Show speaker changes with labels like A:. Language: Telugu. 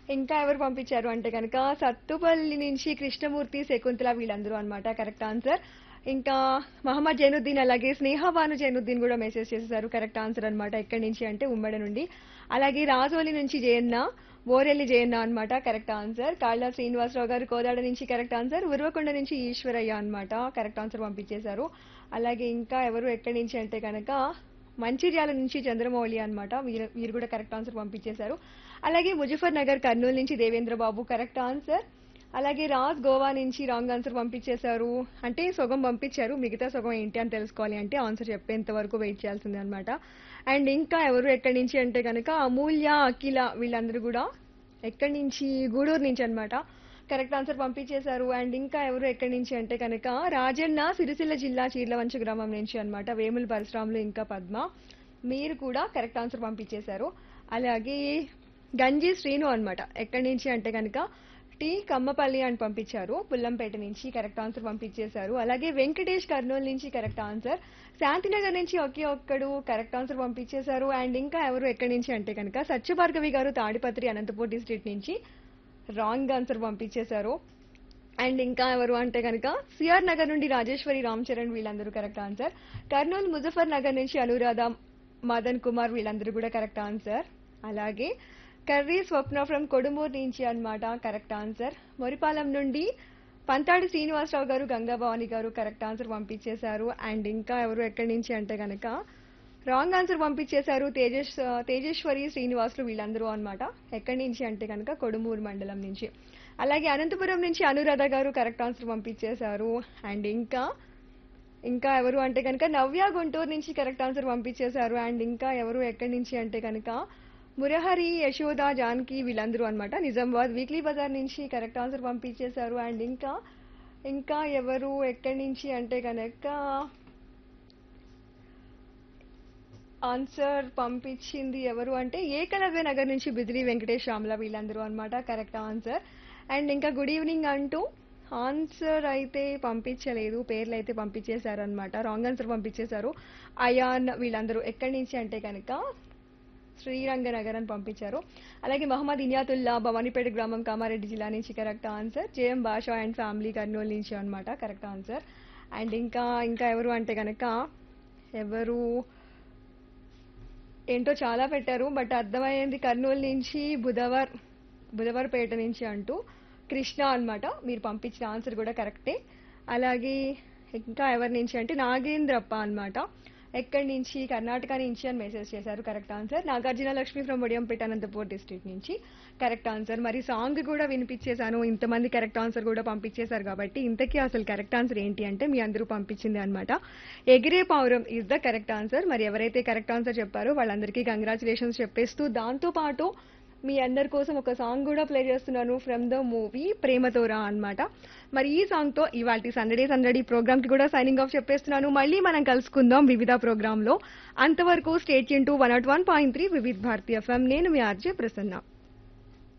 A: ఇంకా ఎవరు పంపించారు అంటే కనుక సత్తుపల్లి నుంచి కృష్ణమూర్తి శకుంతల వీళ్ళందరూ అన్నమాట కరెక్ట్ ఆన్సర్ ఇంకా మహమ్మద్ జైనుద్దీన్ అలాగే స్నేహబాను జైనుద్దీన్ కూడా మెసేజ్ చేసేసారు కరెక్ట్ ఆన్సర్ అన్నమాట ఎక్కడి నుంచి అంటే ఉమ్మడి నుండి అలాగే రాజోలి నుంచి జయన్న బోరెల్లి జయన్న అన్నమాట కరెక్ట్ ఆన్సర్ కాళ్ళ శ్రీనివాసరావు గారు కోదాడ నుంచి కరెక్ట్ ఆన్సర్ ఉర్వకొండ నుంచి ఈశ్వరయ్య అన్నమాట కరెక్ట్ ఆన్సర్ పంపించేశారు అలాగే ఇంకా ఎవరు ఎక్కడి నుంచి అంటే కనుక మంచిర్యాల నుంచి చంద్రమౌళి అన్నమాట వీరు వీరు కూడా కరెక్ట్ ఆన్సర్ పంపించేశారు అలాగే ముజఫర్ నగర్ కర్నూలు నుంచి దేవేంద్ర బాబు కరెక్ట్ ఆన్సర్ అలాగే రాజ్ గోవా నుంచి రాంగ్ ఆన్సర్ పంపించేశారు అంటే సగం పంపించారు మిగతా సగం ఏంటి అని తెలుసుకోవాలి అంటే ఆన్సర్ చెప్పేంత వరకు వెయిట్ చేయాల్సిందే అనమాట అండ్ ఇంకా ఎవరు ఎక్కడి నుంచి అంటే కనుక అమూల్య అఖిల వీళ్ళందరూ కూడా ఎక్కడి నుంచి గూడూరు నుంచి అన్నమాట కరెక్ట్ ఆన్సర్ పంపించేశారు అండ్ ఇంకా ఎవరు ఎక్కడి నుంచి అంటే కనుక రాజన్న సిరిసిల్ల జిల్లా చీర్లవంచ గ్రామం నుంచి అన్నమాట వేముల పరశురాములు ఇంకా పద్మ మీరు కూడా కరెక్ట్ ఆన్సర్ పంపించేశారు అలాగే గంజి శ్రీను అన్నమాట ఎక్కడి నుంచి అంటే కనుక టి కమ్మపల్లి అని పంపించారు పుల్లంపేట నుంచి కరెక్ట్ ఆన్సర్ పంపించేశారు అలాగే వెంకటేష్ కర్నూలు నుంచి కరెక్ట్ ఆన్సర్ శాంతినగర్ నుంచి ఒకే ఒక్కడు కరెక్ట్ ఆన్సర్ పంపించేశారు అండ్ ఇంకా ఎవరు ఎక్కడి నుంచి అంటే కనుక సత్యభార్గవి గారు తాడిపత్రి అనంతపూర్ డిస్ట్రిక్ట్ నుంచి రాంగ్ ఆన్సర్ పంపించేశారు అండ్ ఇంకా ఎవరు అంటే కనుక సిఆర్ నగర్ నుండి రాజేశ్వరి రామ్ చరణ్ వీళ్ళందరూ కరెక్ట్ ఆన్సర్ కర్నూలు ముజఫర్ నగర్ నుంచి అనురాధ మదన్ కుమార్ వీళ్ళందరూ కూడా కరెక్ట్ ఆన్సర్ అలాగే కర్రీ స్వప్న ఫ్రమ్ కొడుమూరు నుంచి అన్నమాట కరెక్ట్ ఆన్సర్ మొరిపాలెం నుండి పంతాడి శ్రీనివాసరావు గారు గంగాభవాని గారు కరెక్ట్ ఆన్సర్ పంపించేశారు అండ్ ఇంకా ఎవరు ఎక్కడి నుంచి అంటే కనుక రాంగ్ ఆన్సర్ పంపించేశారు తేజస్ తేజేశ్వరి శ్రీనివాసులు వీళ్ళందరూ అన్నమాట ఎక్కడి నుంచి అంటే కనుక కొడుమూరు మండలం నుంచి అలాగే అనంతపురం నుంచి అనురాధ గారు కరెక్ట్ ఆన్సర్ పంపించేశారు అండ్ ఇంకా ఇంకా ఎవరు అంటే కనుక నవ్య గుంటూరు నుంచి కరెక్ట్ ఆన్సర్ పంపించేశారు అండ్ ఇంకా ఎవరు ఎక్కడి నుంచి అంటే కనుక మురహరి యశోద జానకి వీళ్ళందరూ అన్నమాట నిజామాబాద్ వీక్లీ బజార్ నుంచి కరెక్ట్ ఆన్సర్ పంపించేశారు అండ్ ఇంకా ఇంకా ఎవరు ఎక్కడి నుంచి అంటే కనుక ఆన్సర్ పంపించింది ఎవరు అంటే ఏకలవ్య నగర్ నుంచి బిదిలి వెంకటేష్ శ్యామల వీళ్ళందరూ అన్నమాట కరెక్ట్ ఆన్సర్ అండ్ ఇంకా గుడ్ ఈవినింగ్ అంటూ ఆన్సర్ అయితే పంపించలేదు పేర్లు అయితే పంపించేశారు అనమాట రాంగ్ ఆన్సర్ పంపించేశారు అయాన్ వీళ్ళందరూ ఎక్కడి నుంచి అంటే కనుక శ్రీరంగనగర్ అని పంపించారు అలాగే మహమ్మద్ ఇనియాతుల్లా భవానీపేట గ్రామం కామారెడ్డి జిల్లా నుంచి correct answer JM Basha and family Kurnool నుంచి అన్నమాట కరెక్ట్ ఆన్సర్ అండ్ ఇంకా ఇంకా ఎవరు అంటే కనుక ఎవరు ఏంటో చాలా పెట్టారు బట్ అర్థమైంది కర్నూలు నుంచి బుధవార్ బుధవారపేట నుంచి అంటూ కృష్ణ అన్నమాట మీరు పంపించిన ఆన్సర్ కూడా కరెక్టే అలాగే ఇంకా ఎవరి నుంచి అంటే నాగేంద్రప్ప అన్నమాట ఎక్కడి నుంచి కర్ణాటక నుంచి అని మెసేజ్ చేశారు correct answer Nagarjuna Lakshmi from Odiyampeta Anantapur district నుంచి కరెక్ట్ ఆన్సర్ మరి సాంగ్ కూడా వినిపించేశాను ఇంతమంది కరెక్ట్ ఆన్సర్ కూడా పంపించేశారు కాబట్టి ఇంతకీ అసలు కరెక్ట్ ఆన్సర్ ఏంటి అంటే మీ అందరూ పంపించింది అనమాట Egire Pavuram is the correct answer మరి ఎవరైతే కరెక్ట్ ఆన్సర్ చెప్పారో వాళ్ళందరికీ కంగ్రాచులేషన్స్ చెప్పేస్తూ దాంతో పాటు మీ అందరి కోసం ఒక సాంగ్ కూడా ప్లే చేస్తున్నాను ఫ్రమ్ ద మూవీ ప్రేమతోరా అన్నమాట మరి ఈ సాంగ్ తో ఇవాళ సందడే సందడి ప్రోగ్రామ్ కి కూడా సైనింగ్ ఆఫ్ చెప్పేస్తున్నాను మళ్ళీ మనం కలుసుకుందాం వివిధ ప్రోగ్రామ్ లో అంతవరకు స్టేట్ యూన్ to one not one point three వివిధ భారతీయ ఎఫ్ఎం నేను మీ ఆర్జే ప్రసన్న